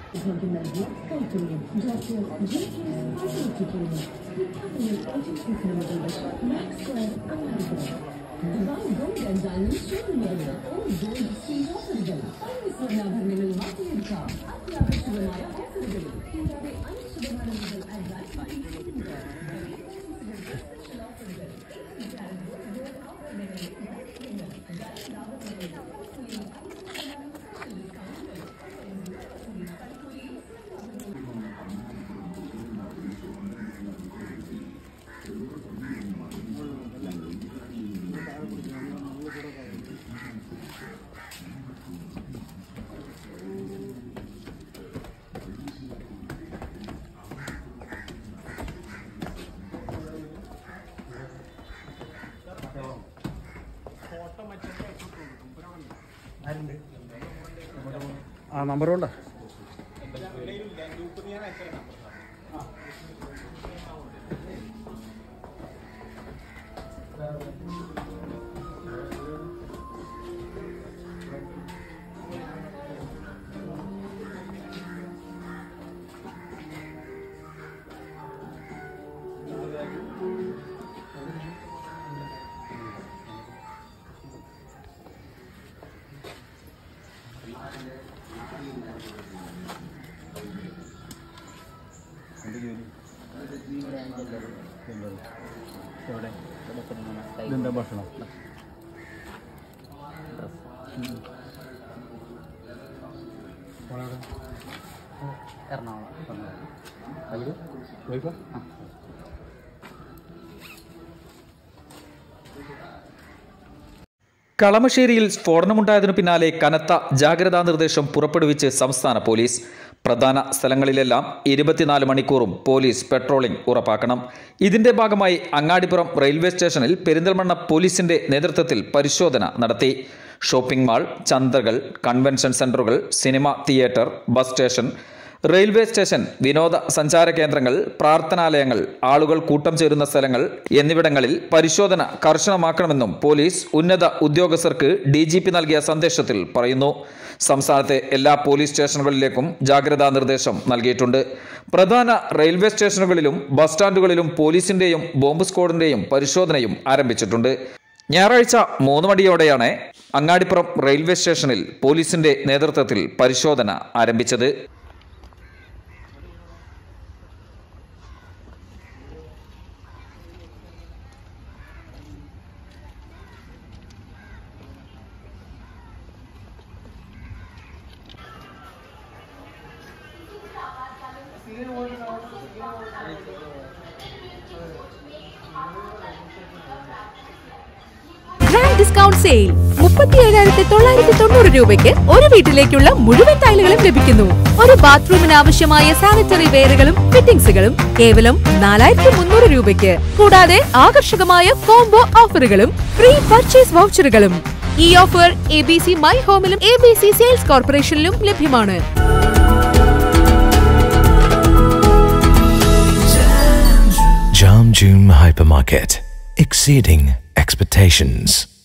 കൊണ്ട് നൽകിയ കൈപ്പുണ്യം ഡോക്ടർ ജെ കെ പാട്ടുവച്ചിട്ടുണ്ട് ഏജൻസി സിനിമകളുടെ max square Angadipuram Dubai gold and diamond ഷോറൂമിലുള്ള ഓൾ ഗോൾഡ് സ്റ്റീൽ ഓഫറുകൾ പഴയ സ്വർണ്ണാഭരണങ്ങൾ മാറ്റിയെടുക്കാം അത്യാകർഷകമായ ഓഫറുകളിൽ കൂടാതെ അഞ്ച് ശതമാനം മുതൽ അഡ്വാൻസ് ആ നമ്പർ കൊണ്ടാ ഇതെന്താ ഭക്ഷണം എറണാകുളം വൈഫാ കളമശ്ശേരിയിൽ സ്ഫോടനമുണ്ടായതിനു പിന്നാലെ കനത്ത ജാഗ്രതാ നിർദ്ദേശം പുറപ്പെടുവിച്ച് സംസ്ഥാന പോലീസ് പ്രധാന സ്ഥലങ്ങളിലെല്ലാം ഇരുപത്തിനാല് മണിക്കൂറും പോലീസ് പെട്രോളിംഗ് ഉറപ്പാക്കണം ഇതിന്റെ ഭാഗമായി അങ്ങാടിപ്പുറം റെയിൽവേ സ്റ്റേഷനിൽ പെരിന്തൽമണ്ണ പോലീസിന്റെ നേതൃത്വത്തിൽ പരിശോധന നടത്തി ഷോപ്പിംഗ് മാൾ ചന്തകൾ കൺവെൻഷൻ സെന്ററുകൾ cinema theatre bus station railway station വിനോദ സഞ്ചാര കേന്ദ്രങ്ങൾ പ്രാർത്ഥനാലയങ്ങൾ ആളുകൾ കൂട്ടം ചേരുന്ന സ്ഥലങ്ങൾ എന്നിവിടങ്ങളിൽ പരിശോധന കർശനമാക്കണമെന്നും പോലീസ് ഉന്നത ഉദ്യോഗസ്ഥർക്ക് ഡി ജി പി നൽകിയ സന്ദേശത്തിൽ പറയുന്നു സംസ്ഥാനത്തെ എല്ലാ പോലീസ് സ്റ്റേഷനുകളിലേക്കും ജാഗ്രതാ നിർദ്ദേശം നൽകിയിട്ടുണ്ട് പ്രധാന റെയിൽവേ സ്റ്റേഷനുകളിലും ബസ് സ്റ്റാൻഡുകളിലും പോലീസിന്റെയും ബോംബ് സ്ക്വാഡിന്റെയും പരിശോധനയും ആരംഭിച്ചിട്ടുണ്ട് ഞായറാഴ്ച മൂന്ന് മണിയോടെയാണ് അങ്ങാടിപ്പുറം റെയിൽവേ സ്റ്റേഷനിൽ പോലീസിന്റെ നേതൃത്വത്തിൽ പരിശോധന ആരംഭിച്ചത് ഗ്രാൻഡ് ഡിസ്കൗണ്ട് സെയിൽ മുപ്പത്തി ഏഴായിരത്തി തൊള്ളായിരത്തി തൊണ്ണൂറ് രൂപയ്ക്ക് ഒരു വീട്ടിലേക്കുള്ള മുഴുവൻ ടൈലുകളും ലഭിക്കുന്നു ഒരു ബാത്റൂമിന് ആവശ്യമായ സാനിറ്ററി വെയറുകളും ഫിറ്റിംഗ്സുകളും കേവലം നാലായിരത്തി മുന്നൂറ് രൂപയ്ക്ക് കൂടാതെ ആകർഷകമായ കോംബോ ഓഫറുകളും ഫ്രീ പർച്ചേസ് വൗച്ചറുകളും ഈ offer A B C my ഹോമിലും എ ബി സി സെയിൽസ് കോർപ്പറേഷനിലും ലഭ്യമാണ് Jam June Hypermarket, exceeding expectations.